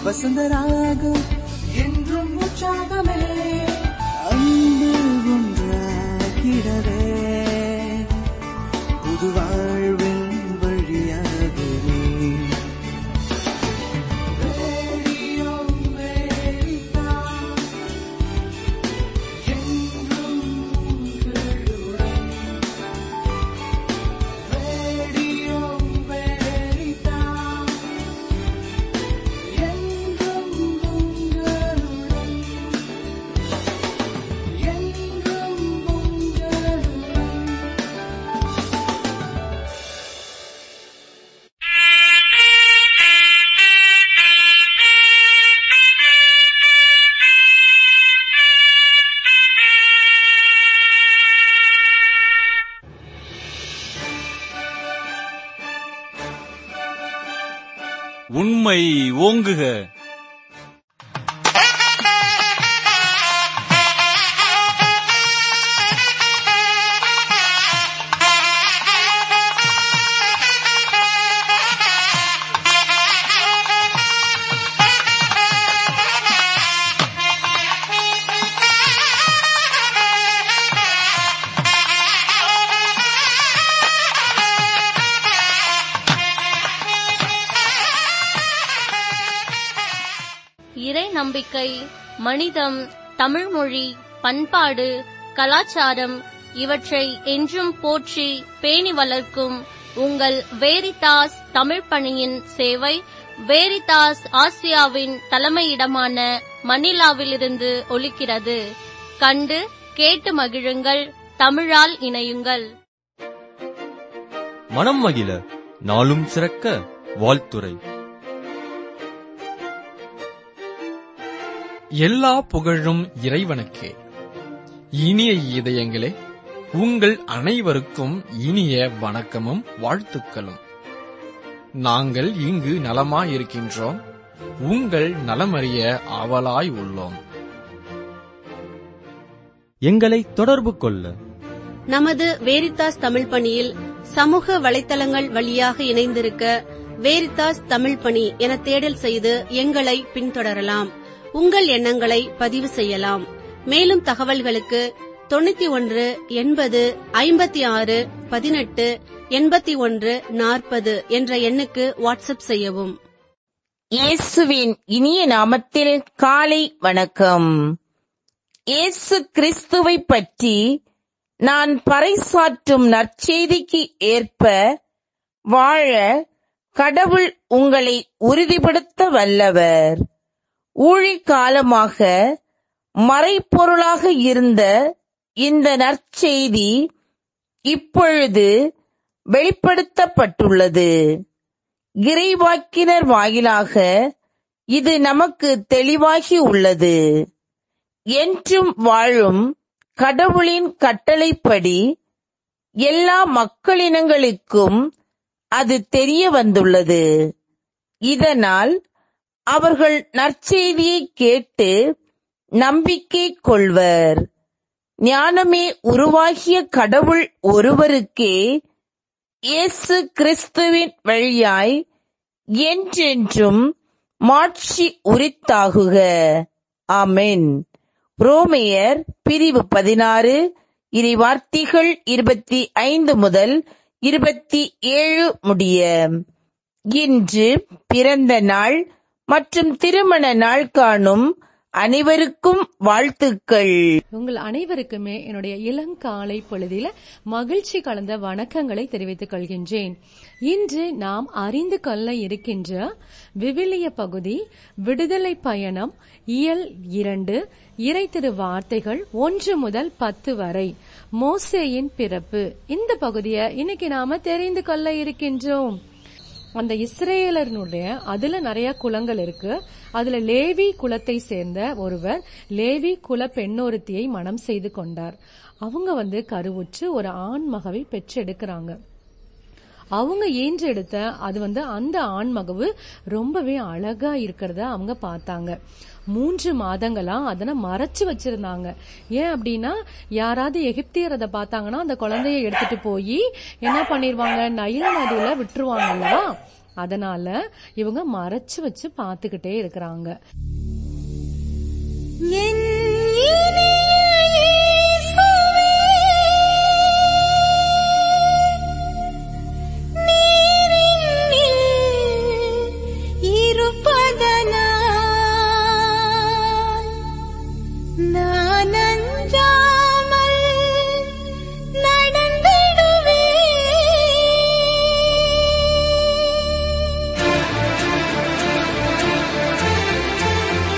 வசந்தராகம் என்றும் உற்சாகமே அன்பு ஒன்றாகிடவே புது வாழ்வின் வழியாகவே ரேடியோ அமெரிக்கா, என்றும் உங்களுடன். ரேடியோ அமெரிக்கா, என்றும் உங்களுடன். என்றும் உங்களுடன். உண்மை ஓங்குக இறை நம்பிக்கை மனிதம் தமிழ்மொழி பண்பாடு கலாச்சாரம் இவற்றை என்றும் போற்றி பேணி வளர்க்கும் உங்கள் வேரிதாஸ் தமிழ் பணியின் சேவை வேரிதாஸ் ஆசியாவின் தலைமையிடமான மணிலாவிலிருந்து ஒலிக்கிறது கண்டு கேட்டு மகிழுங்கள் தமிழால் இணையுங்கள் மனம் மகிழ நாளும் சிறக்க வாழ்த்துரை எல்லா புகழும் இறைவனுக்கே இனிய இதயங்களே உங்கள் அனைவருக்கும் இனிய வணக்கமும் வாழ்த்துக்களும் நாங்கள் இங்கு நலமாயிருக்கின்றோம் உங்கள் நலமறிய ஆவலாய் உள்ளோம் எங்களை தொடர்பு கொள்ள நமது வேரித்தாஸ் தமிழ் பணியில் சமூக வலைத்தளங்கள் வழியாக இணைந்திருக்க வேரித்தாஸ் தமிழ் பணி என தேடல் செய்து எங்களை பின்தொடரலாம் உங்கள் எண்ணங்களை பதிவு செய்யலாம் மேலும் தகவல்களுக்கு தொண்ணூத்தி ஒன்று எண்பது ஐம்பத்தி ஆறு பதினெட்டு எண்பத்தி ஒன்று நாற்பது என்ற எண்ணுக்கு வாட்ஸ்அப் செய்யவும் இயேசுவின் இனிய நாமத்தில் காலை வணக்கம் இயேசு கிறிஸ்துவை பற்றி நான் பறைசாற்றும் நற்செய்திக்கு ஏற்ப வாழ கடவுள் உங்களை உறுதிப்படுத்த வல்லவர் ஊழிக்காலமாக மறைப்பொருளாக இருந்த இந்த நற்செய்தி இப்பொழுது வெளிப்படுத்தப்பட்டுள்ளது இறைவாக்கினர் வாயிலாக இது நமக்கு தெளிவாகி உள்ளது என்றும் வாழும் கடவுளின் கட்டளைப்படி எல்லா மக்களினங்களுக்கும் அது தெரிய வந்துள்ளது இதனால் அவர்கள் நற்செய்தியை கேட்டு நம்பிக்கை கொள்வர் ஞானமே உருவாகிய கடவுள் ஒருவருக்கே இயேசு கிறிஸ்துவின் வழியாய் என்றென்றும் மாட்சி உரித்தாகுக ஆமென் ரோமையர் பிரிவு பதினாறு இறைவார்த்தைகள் இருபத்தி ஐந்து முதல் இருபத்தி ஏழு முடிய இன்று பிறந்த நாள் மற்றும் திருமண நாள் காணும் அனைவருக்கும் வாழ்த்துக்கள் உங்கள் அனைவருக்குமே என்னுடைய இளங்காலை பொழுதில மகிழ்ச்சி கலந்த வணக்கங்களை தெரிவித்துக் கொள்கின்றேன் இன்று நாம் அறிந்து கொள்ள இருக்கின்ற விவிலிய பகுதி விடுதலை பயணம் இயல் இரண்டு இறை திரு வார்த்தைகள் ஒன்று முதல் பத்து வரை மோசேயின் பிறப்பு இந்த பகுதியை இன்னைக்கு நாம தெரிந்து கொள்ள இருக்கின்றோம் அந்த இஸ்ரேலர்னுடைய அதுல நிறைய குலங்கள் இருக்கு அதுல லேவி குலத்தை சேர்ந்த ஒருவர் லேவி குல பெண்ணொருத்தியை மனம் செய்து கொண்டார் அவங்க வந்து கருவுற்று ஒரு ஆண் மகவை பெற்றெடுக்கிறாங்க அவங்க ஈன்றெடுத்த அது வந்து அந்த ஆண்மகவு ரொம்பவே அழகா இருக்கிறத அவங்க பார்த்தாங்க மூன்று மாதங்களா அதனை மறைச்சு வச்சிருந்தாங்க ஏன் அப்படின்னா யாராவது எகிப்தியர் அதை பார்த்தாங்கன்னா அந்த குழந்தைய எடுத்துட்டு போய் என்ன பண்ணிருவாங்க நைல் நதியில விட்டுருவாங்க அல்லவா அதனால இவங்க மறைச்சு வச்சு பாத்துக்கிட்டே இருக்கிறாங்க என் இனிய இயேசுவே, நீர் என்னில் இருப்பதனால் நான் அஞ்சாமல் நடந்திடுவேன்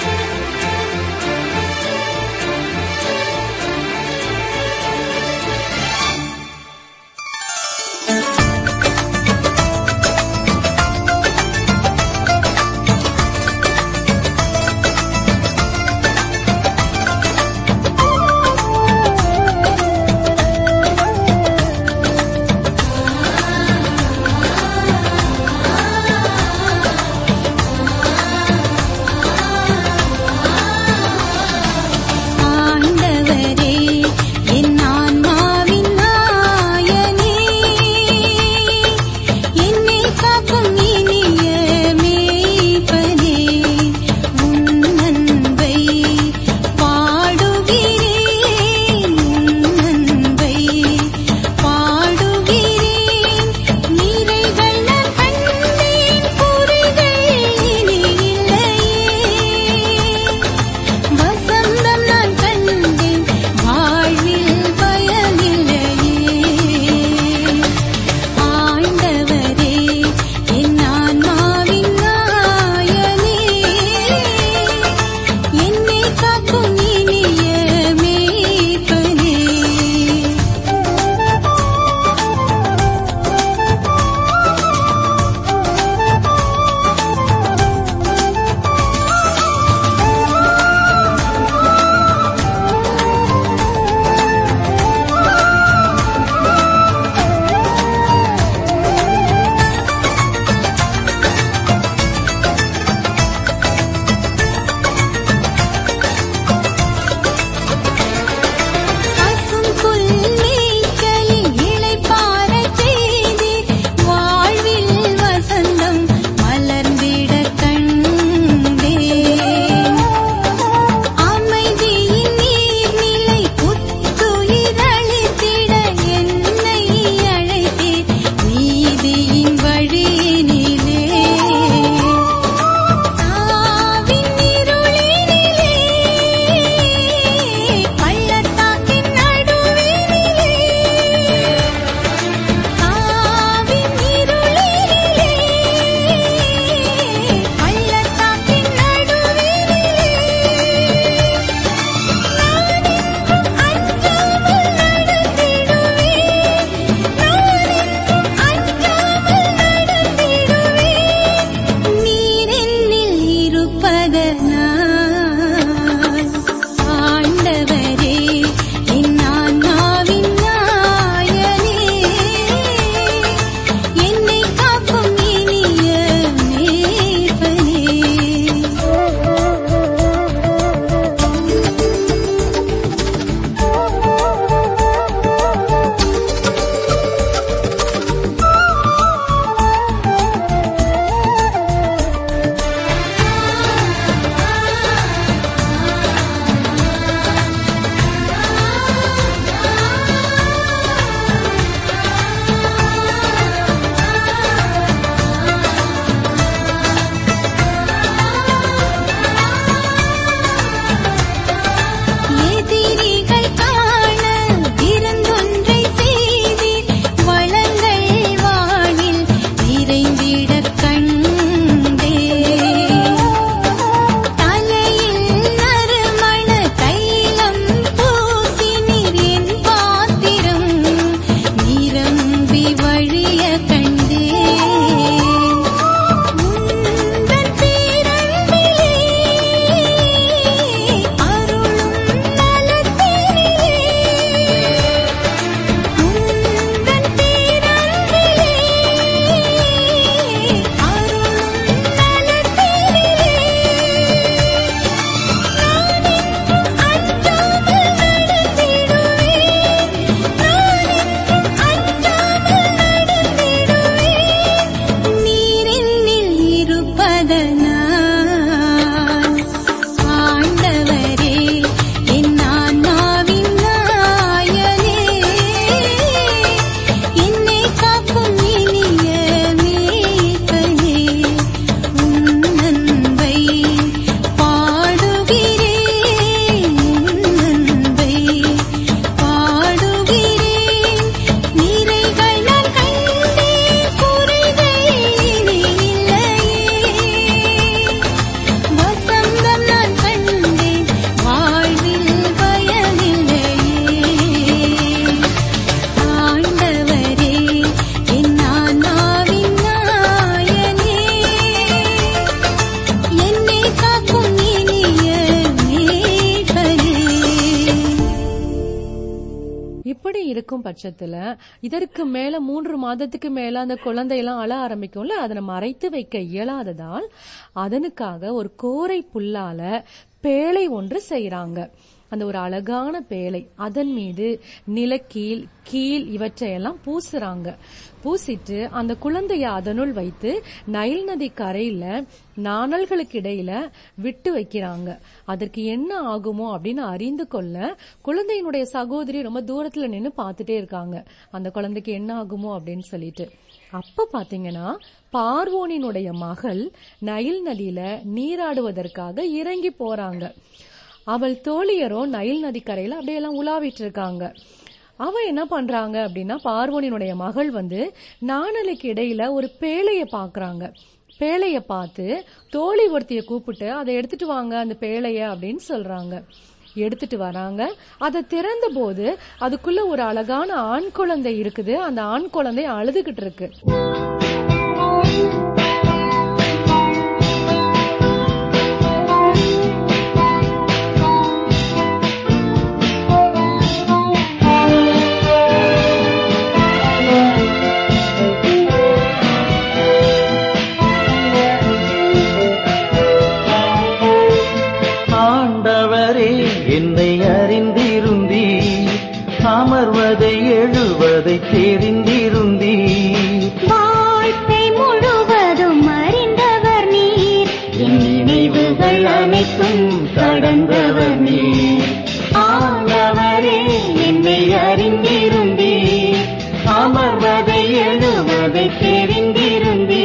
அப்படி இருக்கும் பட்சத்துல இதற்கு மேல மூன்று மாதத்துக்கு மேல அந்த குழந்தையெல்லாம் அழ ஆரம்பிக்கும்ல அதனை மறைத்து வைக்க இயலாததால் அதனுக்காக ஒரு கோரை புல்லால பேழை ஒன்று செய்யறாங்க அந்த ஒரு அழகான பேழை அதன் மீது நிலக்கீல் கீழ் இவற்றையெல்லாம் பூசுறாங்க பூசிட்டு அந்த குழந்தைய அதனுள் வைத்து நைல் நதி கரையில நாணல்களுக்கு இடையில விட்டு வைக்கிறாங்க அதற்கு என்ன ஆகுமோ அப்படின்னு அறிந்து கொள்ள குழந்தையினுடைய சகோதரி ரொம்ப தூரத்துல நின்னு பார்த்துட்டே இருக்காங்க அந்த குழந்தைக்கு என்ன ஆகுமோ அப்படின்னு சொல்லிட்டு அப்ப பாத்தீங்கன்னா பார்வோனினுடைய மகள் நைல் நதியில நீராடுவதற்காக இறங்கி போறாங்க அவள் தோழியரும் நைல் நதிக்கரையில அப்படியே எல்லாம் உலாவிட்டு இருக்காங்க அவ என்ன பண்றாங்க அப்படின்னா பார்வோனினுடைய மகள் வந்து நாணலுக்கு இடையில ஒரு பேழைய பாக்குறாங்க பேழைய பார்த்து தோழி ஒருத்திய கூப்பிட்டு அதை எடுத்துட்டு வாங்க அந்த பேழைய அப்படின்னு சொல்றாங்க எடுத்துட்டு வராங்க அதை திறந்த போது அதுக்குள்ள ஒரு அழகான ஆண் குழந்தை இருக்குது அந்த ஆண் குழந்தை அழுதுகிட்டு இருக்கு ஆண்டவரே என்னை அறிந்திருந்தீ அமர்வதை எழுவதை தெரிந்திருந்தீ வாழ்க்கை முழுவதும் அறிந்தவர் நீர் என் நினைவுகள் அனைத்தும் கடந்தவர் நீர் ஆண்டவரே என்னை அறிந்திருந்தீ அமர்வதை எழுவதை தெரிந்திருந்தீ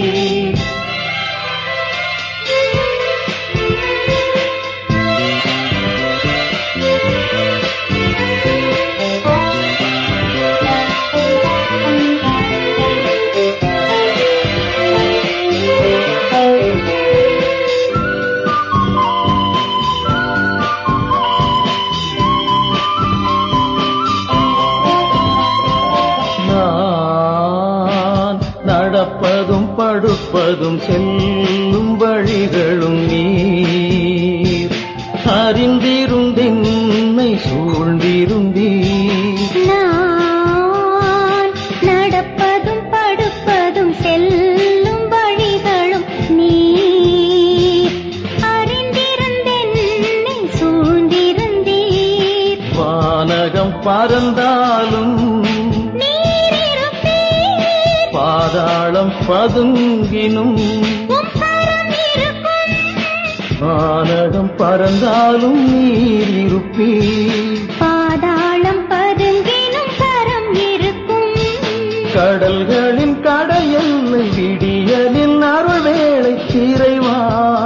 நான் நடப்பதும் படுப்பதும் செல்லும் வழிகளும் நீர் அறிந்திருந்தென்னை சூழ்ந்திருந்தீர் நான் நடப்பதும் படுப்பதும் செல்லும் வழிகளும் நீர் அறிந்திருந்தென்னை சூழ்ந்திருந்தீர் வானகம் பறந்தாலும் நீர் இருப்பீர் பாதாளம் பதுங்கினும் உம் கரம் இருக்கும் வானகம் பறந்தாலும் நீர் இருப்பீர் பாதாளம் பதுங்கினும் கரம் இருக்கும் கடல்களின் கடையெல்லை விடியலின் அருள்வேளை இறைவா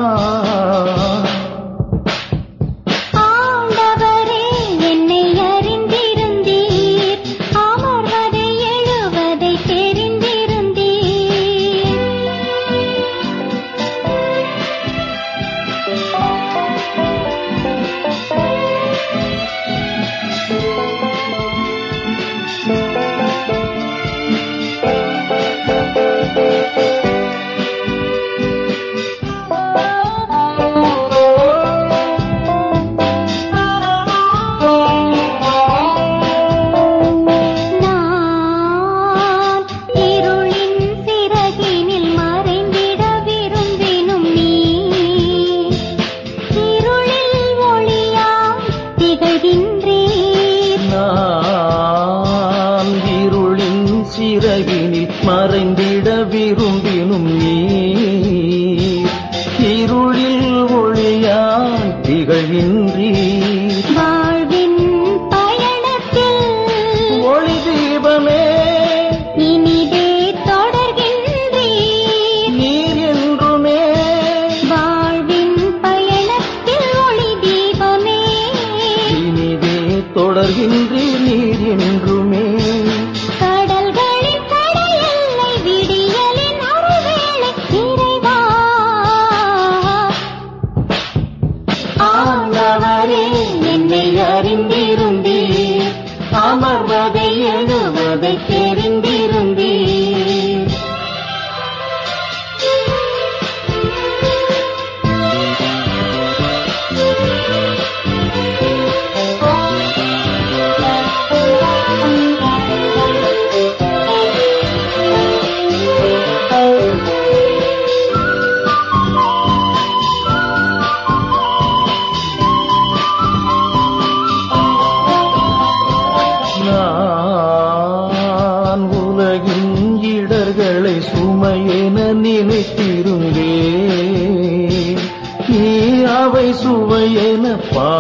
ஆண்டவரே என்னை அறிந்திருந்தீர் அமர்வதை எழுவதை தெரிந்திருந்தீர் நான் இருளின் சிறகினில் மறைந்திட விரும்பினும் நீ இருளில் ஒளியாய் திகழ்கின்றீர் நான் இருளின் சிறகினில் மறைந்திட விரும்பினும் நீ இருளில் ஒளியாய் திகழ்கின்றீர் வாழ்வின் பயணத்தில் ஒளி தீபமே இனிதே தொடர்கின்றீர் நீர் என்றுமே வாழ்வின் பயணத்தில் ஒளி தீபமே இனிதே தொடர்கின்றீர் நீர் என்றுமே கடல்களின் கடையெல்லை விடியலின் அருள்வேளை இறைவா ஆண்டவரே என்னை அறிந்திருந்தீர் அமர்வதை எழுவதை தெரிந்திருந்தீர் ஆ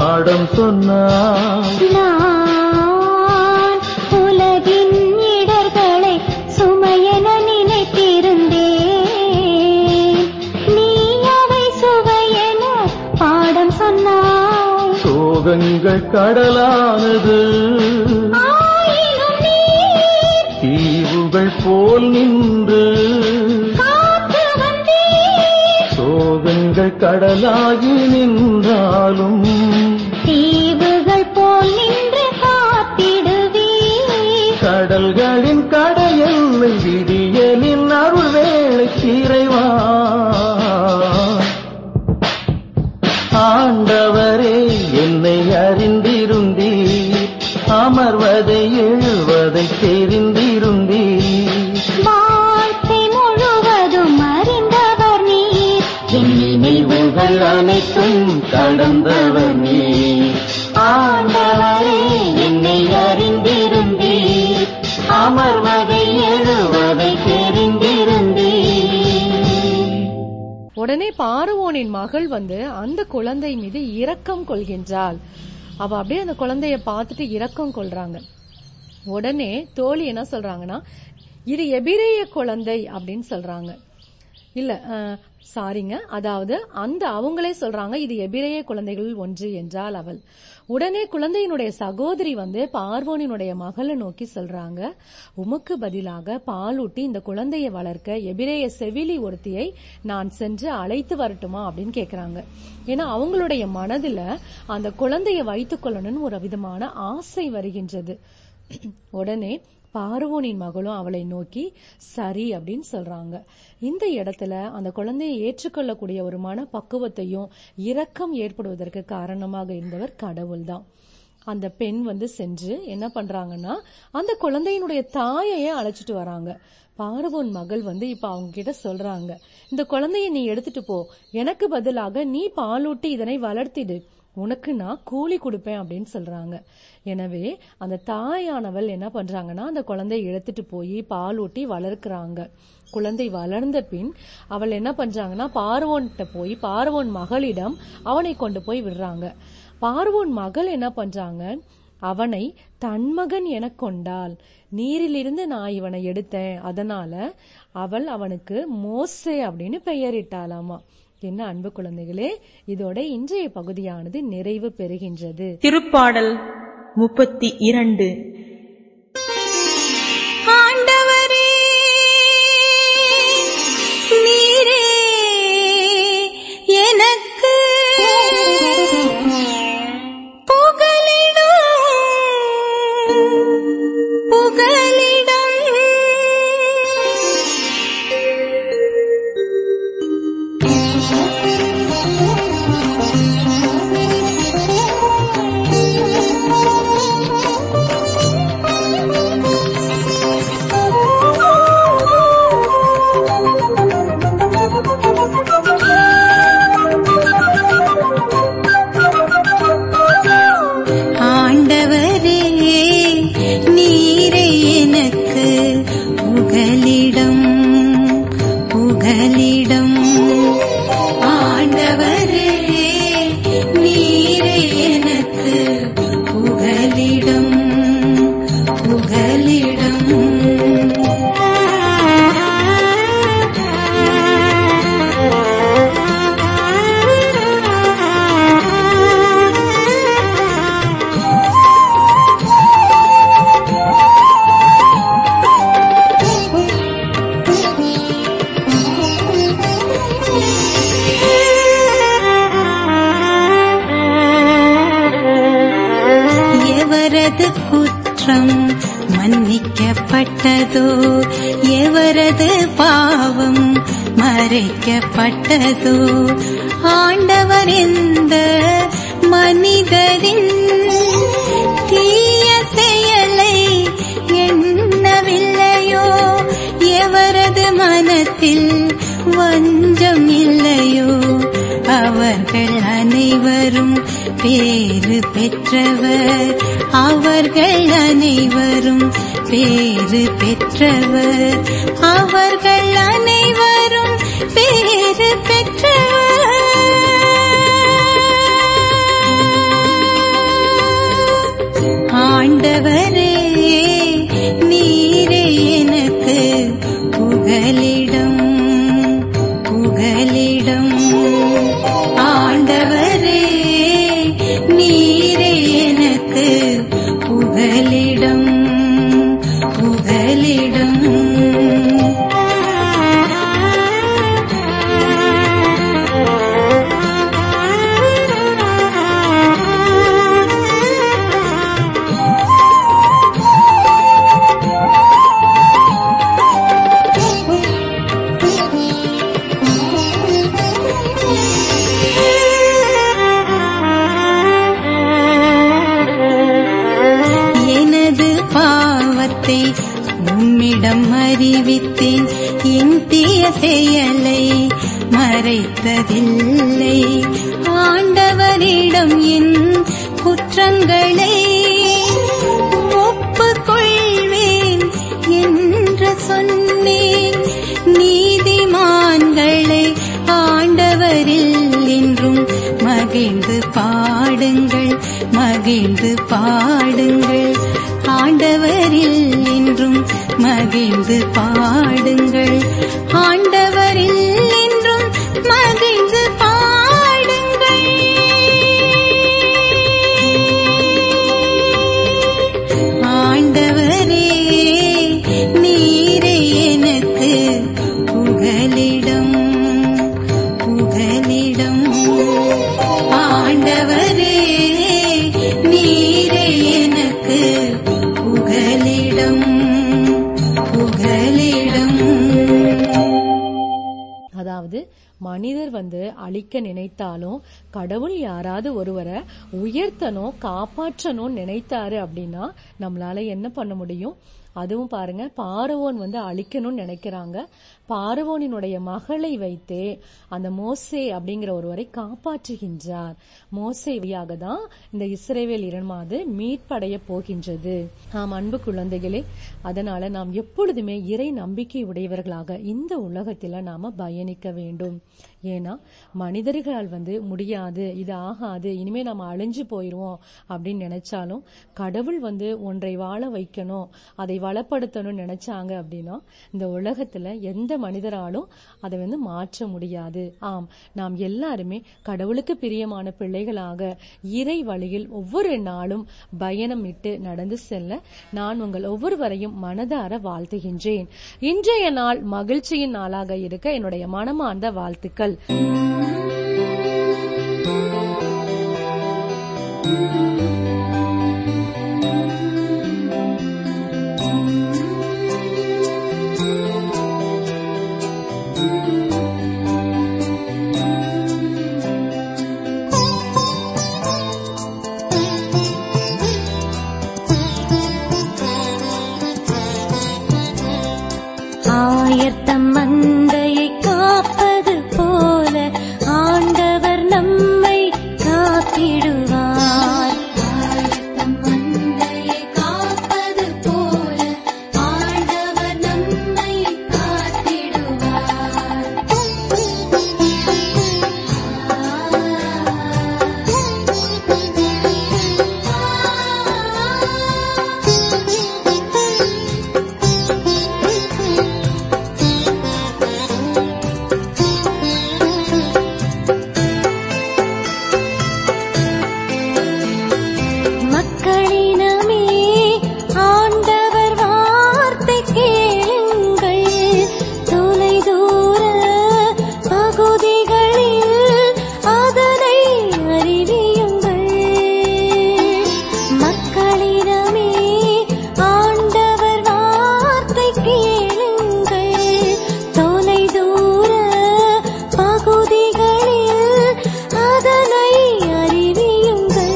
பாடம் சொன்னாய் நான் உலகின் இடர்களை சுமையென நினைத்திருந்தேன் நீ அவை சுவையென பாடம் சொன்னாய் சோகங்கள் கடலானது ஆயினும் நீர் தீவுகள் போல் நின்று காத்து வந்தீர் சோகங்கள் கடலாகி நின்றாலும் தீவுகள் போல் நின்று காத்திடுவீர் கடல்களின் கடையெல்லை விடியலின் அருள் வேளை இறைவா ஆண்டவரே என்னை அறிந்திருந்தீர் அமர்வதை எழுவதை தெரிந்திருந்தீர் வாழ்க்கை முழுவதும் அறிந்தவர் நீர் என் நினைவுகள் அனைத்தும் கடந்தவர் நீர் ஆண்டவரே என்னை அறிந்திருந்தீர் அமர்வதை எழுவதை தெரிந்திருந்தீர் உடனே பார்வோனின் மகள் வந்து அந்த குழந்தை மீது இரக்கம் கொள்கின்றாள் அவ அப்படியே அந்த குழந்தைய பார்த்துட்டு இரக்கம் கொள்றாங்க உடனே தோழி என்ன சொல்றாங்கன்னா இது எபிரேய குழந்தை அப்படின்னு சொல்றாங்க இல்ல அஹ், சாரிங்க அதாவது அந்த அவங்களே சொல்றாங்க இது எபிரேய குழந்தைகள் ஒன்று என்றால் அவள் உடனே குழந்தையினுடைய சகோதரி வந்து பார்வோனினுடைய மகளை நோக்கி சொல்றாங்க உமக்கு பதிலாக பாலூட்டி இந்த குழந்தையை வளர்க்க எபிரேய செவிலி ஒருத்தியை நான் சென்று அழைத்து வரட்டுமா அப்படின்னு கேக்குறாங்க ஏன்னா அவங்களுடைய மனதுல அந்த குழந்தையை வைத்துக் கொள்ளணும்னு ஒரு விதமான ஆசை வருகின்றது உடனே பார்வோனின் மகளும் அவளை நோக்கி சரி அப்படின்னு சொல்றாங்க இந்த இடத்துல அந்த குழந்தையை ஏற்றுக்கொள்ளக்கூடிய ஒரு மன பக்குவத்தையும் இரக்கம் ஏற்படுவதற்கு காரணமாக இருந்தவர் கடவுள்தான் அந்த பெண் வந்து சென்று என்ன பண்றாங்கன்னா அந்த குழந்தையினுடைய தாயையே அழைச்சிட்டு வராங்க பார்வோன் மகள் வந்து இப்ப அவங்க கிட்ட சொல்றாங்க இந்த குழந்தைய நீ எடுத்துட்டு போ எனக்கு பதிலாக நீ பாலூட்டி இதனை வளர்த்திடு உனக்கு நான் கூலி கொடுப்பேன் அப்படின்னு சொல்றாங்க எனவே அந்த தாயானவள் என்ன பண்றாங்கன்னா அந்த குழந்தையை எடுத்துட்டு போய் பாலூட்டி வளர்க்கறாங்க குழந்தை வளர்ந்த பின் அவள் என்ன பண்றாங்கன்னா பார்வோன்கிட்ட போய் பார்வோன் மகளிடம் அவனை கொண்டு போய் விடுறாங்க பார்வோன் மகள் என்ன பண்றாங்க அவனை தன் மகன் எனக் கொண்டாள் நீரிலிருந்து நான் இவனை எடுத்தேன் அதனால அவள் அவனுக்கு மோசே அப்படின்னு பெயரிட்டாளாமா என்ன அன்பு குழந்தைகளே இதோட இன்றைய பகுதியானது நிறைவு பெறுகின்றது திருப்பாடல் முப்பத்தி இரண்டு ஆண்டவரே நீரே எனக்கு புகலிடம் புகலிடம் ஆண்டவரே நீரே எனக்கு புகலிடம் புகலிடம் ஆண்டவரே நீரே எனக்கு புகலிடம் புகலிடம் எவரது குற்றம் மன்னிக்கப்பட்டதோ எவரது பாவம் மறைக்கப்பட்டதோ ஆண்டவர் எந்த மனிதரின் தீய செயலை எண்ணவில்லையோ எவரது மனத்தில் வஞ்சம் இல்லையோ அவர்கள் அனைவரும் பேறு பெற்றவர் அவர்கள் அனைவரும் பேறு பெற்றவர் அவர்கள் அனைவரும் பேறு பெற்றவர் வார்த்தை உம்மிடம் அறிவித்தேன் என் தீய செயலை மறைத்ததில்லை ஆண்டவரிடம் என் குற்றங்களை ஒப்புக்கொள்வேன் என்று சொன்னேன் நீதிமான்களை ஆண்டவரில் என்றும் மகிழ்ந்து பாடுங்கள் மகிழ்ந்து பாடுங்கள் ஆண்டவரில் என்றும் மகிழ்ந்து பாடுங்கள் ஆண்டவரில் என்றும் மகிழ்ந்து பாடுங்கள் ஆண்டவரே நீரே எனக்கு புகலிடம் புகலிடம் ஆண்டவரே நீரே எனக்கு புகலிடம் புகலிடம் அதாவது மனிதர் வந்து அழிக்க நினைத்தாலும் கடவுள் யாராவது ஒருவரை உயர்த்தணும் காப்பாற்றணும் நினைத்தாரு அப்படின்னா நம்மளால என்ன பண்ண முடியும் அதுவும் பாருங்க பார்வோன் வந்து அழிக்கணும்னு நினைக்கிறாங்க பார்வோனினுடைய மகளை வைத்தே அந்த மோசே அப்படிங்கிற ஒருவரை காப்பாற்றுகின்றார் மோசே வழியாக தான் இந்த இஸ்ரேவேல் இரமாவது மீட்படைய போகின்றது ஆம் அன்பு குழந்தைகளே அதனால நாம் எப்பொழுதுமே இறை நம்பிக்கை உடையவர்களாக இந்த உலகத்துல நாம பயணிக்க வேண்டும் ஏன்னா மனிதர்களால் வந்து முடியாது இது ஆகாது இனிமே நம்ம அழிஞ்சு போயிருவோம் அப்படின்னு நினைச்சாலும் கடவுள் வந்து ஒன்றை வாழ வைக்கணும் அதை வளப்படுத்தணும்னு நினைச்சாங்க அப்படின்னா இந்த உலகத்துல எந்த மனிதராலும் அதை வந்து மாற்ற முடியாது ஆம் நாம் எல்லாருமே கடவுளுக்கு பிரியமான பிள்ளைகளாக இறை வழியில் ஒவ்வொரு நாளும் பயணமிட்டு நடந்து செல்ல நான் உங்கள் ஒவ்வொருவரையும் மனதார வாழ்த்துகின்றேன் இன்றைய நாள் மகிழ்ச்சியின் நாளாக இருக்க என்னுடைய மனமார்ந்த வாழ்த்துக்கள் ஆயத்தம் மந்தையை காப்பது போல ஆண்டவர் நம்மை காத்திடுவார் ஆயத்தம் மந்தையை காப்பது போல ஆண்டவர் நம்மை மக்களினமே ஆண்டவர் வார்த்தை கேளுங்கள் தொலைதூர பகுதிகளில் அதனை அறிவியுங்கள் மக்களினமே ஆண்டவர் வார்த்தை கேளுங்கள் தொலைதூர பகுதிகளில் அதனை அறிவியுங்கள்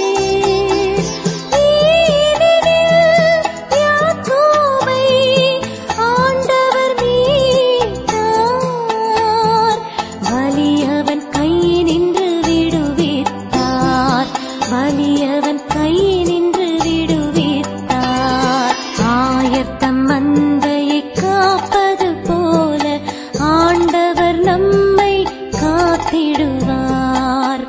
ஏனெனில் யாக்கோபை ஆண்டவர் மீட்டார் வலியவன் கையினின்று விடுவித்தார் வலியவன் கையினின்று விடுவித்தார் ஆயத்தம் மந்தையை காப்பது போல ஆண்டவர் நம்மை காத்திடுவார்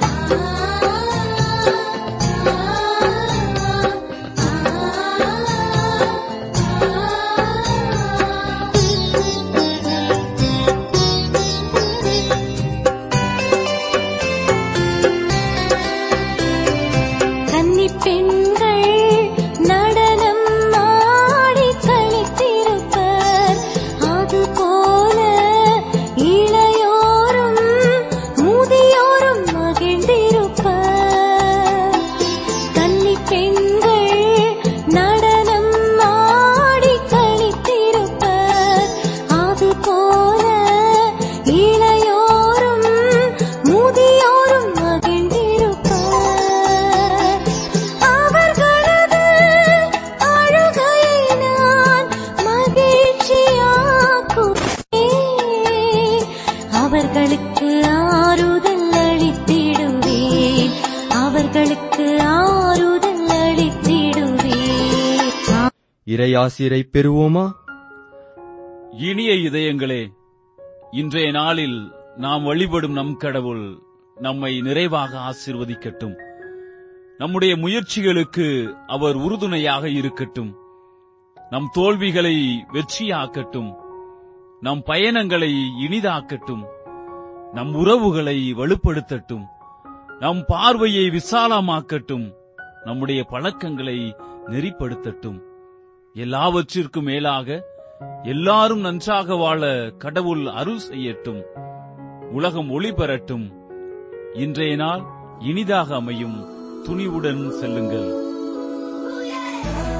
கன்னிப் பெண்கள் நடனம் ஆடி களித்திருப்பர் அதுபோல இளையோரும் முதியோரும் மகிழ்ந்திருப்பர் கன்னிப் பெண்கள் நடனம் ஆடி களித்திருப்பர் அதுபோல இளையோரும் முதியோரும் மகிழ்ந்திருப்பர் அளித்திடுவீர் இறையாசிரை பெறுவோமா இனிய இதயங்களே இன்றைய நாளில் நாம் வழிபடும் நம் கடவுள் நம்மை நிறைவாக ஆசீர்வதிக்கட்டும் நம்முடைய முயற்சிகளுக்கு அவர் உறுதுணையாக இருக்கட்டும் நம் தோல்விகளை வெற்றியாக்கட்டும் நம் பயணங்களை இனிதாக்கட்டும் நம் உறவுகளை வலுப்படுத்தட்டும் நம் பார்வையை விசாலமாக்கட்டும் நம்முடைய பழக்கங்களை நெறிப்படுத்தட்டும் எல்லாவற்றிற்கும் மேலாக எல்லாரும் நன்றாக வாழ கடவுள் அருள் செய்யட்டும் உலகம் ஒளி பெறட்டும் இன்றைய நாள் இனிதாக அமையும் துணிவுடன் செல்லுங்கள்